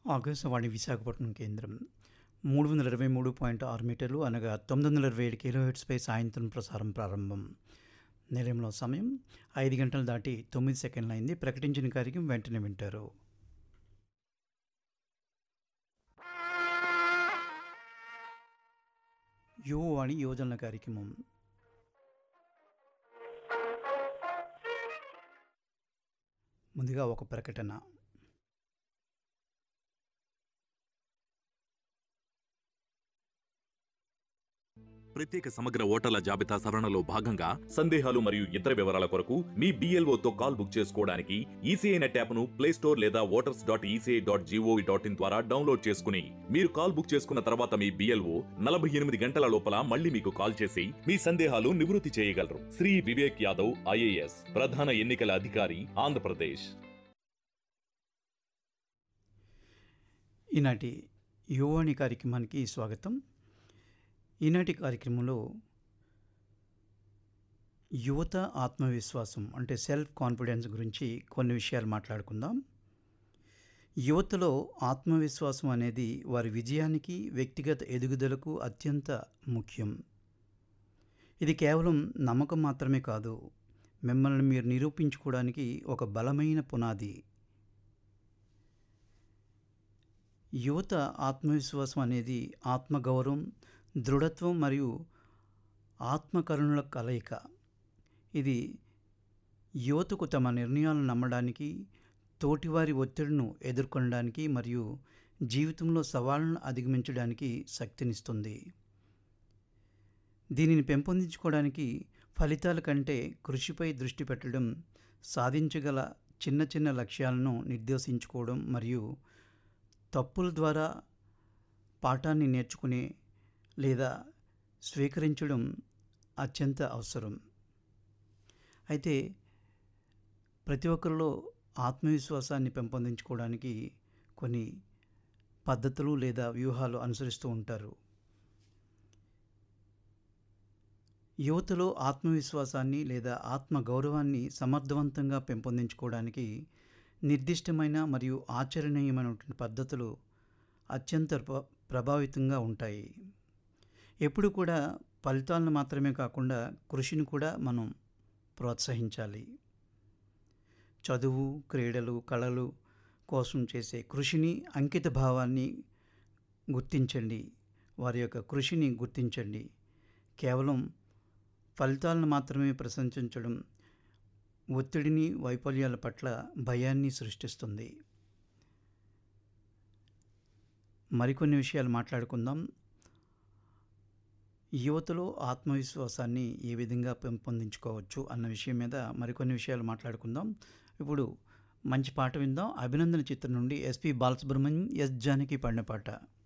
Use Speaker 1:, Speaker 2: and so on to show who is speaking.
Speaker 1: ఆకాశవాణి విశాఖపట్నం కేంద్రం మూడు వందల ఇరవై మూడు పాయింట్ ఆరు మీటర్లు అనగా తొమ్మిది వందల ఇరవై ఏడు కిలో హెడ్స్పై సాయంత్రం ప్రసారం ప్రారంభం నిలయంలో సమయం ఐదు గంటలు దాటి తొమ్మిది సెకండ్లు అయింది ప్రకటించిన కార్యక్రమం వెంటనే వింటారు యువవాణి యోజనల కార్యక్రమం ముందుగా ఒక ప్రకటన
Speaker 2: ప్రత్యేక సమగ్ర ఓటర్ల జాబితా సవరణలో భాగంగా సందేహాలు మరియు ఇతర వివరాల కొరకు మీ BLO తో కాల్ బుక్ చేసుకోవడానికి ఈసీఐ నెట్ యాప్ను ప్లే స్టోర్ లేదా voters dot ECI dot GOV dot in ద్వారా డౌన్లోడ్ చేసుకుని మీరు కాల్ బుక్ చేసుకున్న తర్వాత మీ బిఎల్ఓ నలభై ఎనిమిది గంటల లోపల మళ్ళీ మీకు కాల్ చేసి మీ సందేహాలు నివృత్తి చేయగలరు శ్రీ వివేక్ యాదవ్ ఐఏఎస్ ప్రధాన ఎన్నికల అధికారి ఆంధ్రప్రదేశ్
Speaker 1: ఈనాటి యువవాణి కార్యక్రమానికి స్వాగతం ఈనాటి కార్యక్రమంలో యువత ఆత్మవిశ్వాసం అంటే సెల్ఫ్ కాన్ఫిడెన్స్ గురించి కొన్ని విషయాలు మాట్లాడుకుందాం యువతలో ఆత్మవిశ్వాసం అనేది వారి విజయానికి వ్యక్తిగత ఎదుగుదలకు అత్యంత ముఖ్యం ఇది కేవలం నమ్మకం మాత్రమే కాదు మిమ్మల్ని మీరు నిరూపించుకోవడానికి ఒక బలమైన పునాది యువత ఆత్మవిశ్వాసం అనేది ఆత్మగౌరవం దృఢత్వం మరియు ఆత్మకరుణుల కలయిక ఇది యువతకు తమ నిర్ణయాలను నమ్మడానికి తోటివారి ఒత్తిడిను ఎదుర్కొనడానికి మరియు జీవితంలో సవాళ్ళను అధిగమించడానికి శక్తినిస్తుంది దీనిని పెంపొందించుకోవడానికి ఫలితాల కంటే కృషిపై దృష్టి పెట్టడం సాధించగల చిన్న చిన్న లక్ష్యాలను నిర్దేశించుకోవడం మరియు తప్పుల ద్వారా పాఠాన్ని నేర్చుకునే లేదా స్వీకరించడం అత్యంత అవసరం అయితే ప్రతి ఒక్కరిలో ఆత్మవిశ్వాసాన్ని పెంపొందించుకోవడానికి కొన్ని పద్ధతులు లేదా వ్యూహాలు అనుసరిస్తూ ఉంటారు యువతలో ఆత్మవిశ్వాసాన్ని లేదా ఆత్మ గౌరవాన్ని సమర్థవంతంగా పెంపొందించుకోవడానికి నిర్దిష్టమైన మరియు ఆచరణీయమైనటువంటి పద్ధతులు అత్యంత ప్ర- ప్రభావితంగా ఉంటాయి ఎప్పుడు కూడా ఫలితాలను మాత్రమే కాకుండా కృషిని కూడా మనం ప్రోత్సహించాలి చదువు క్రీడలు కళలు కోసం చేసే కృషిని అంకిత భావాన్ని గుర్తించండి వారి యొక్క కృషిని గుర్తించండి కేవలం ఫలితాలను మాత్రమే ప్రశంసించడం ఒత్తిడిని వైఫల్యాల పట్ల భయాన్ని సృష్టిస్తుంది మరికొన్ని విషయాలు మాట్లాడుకుందాం యువతలో ఆత్మవిశ్వాసాన్ని ఏ విధంగా పెంపొందించుకోవచ్చు అన్న విషయం మీద మరికొన్ని విషయాలు మాట్లాడుకుందాం ఇప్పుడు మంచి పాట విందాం అభినందన చిత్రం నుండి ఎస్పి బాలసుబ్రహ్మణ్యం ఎస్ జానకి పాడిన పాట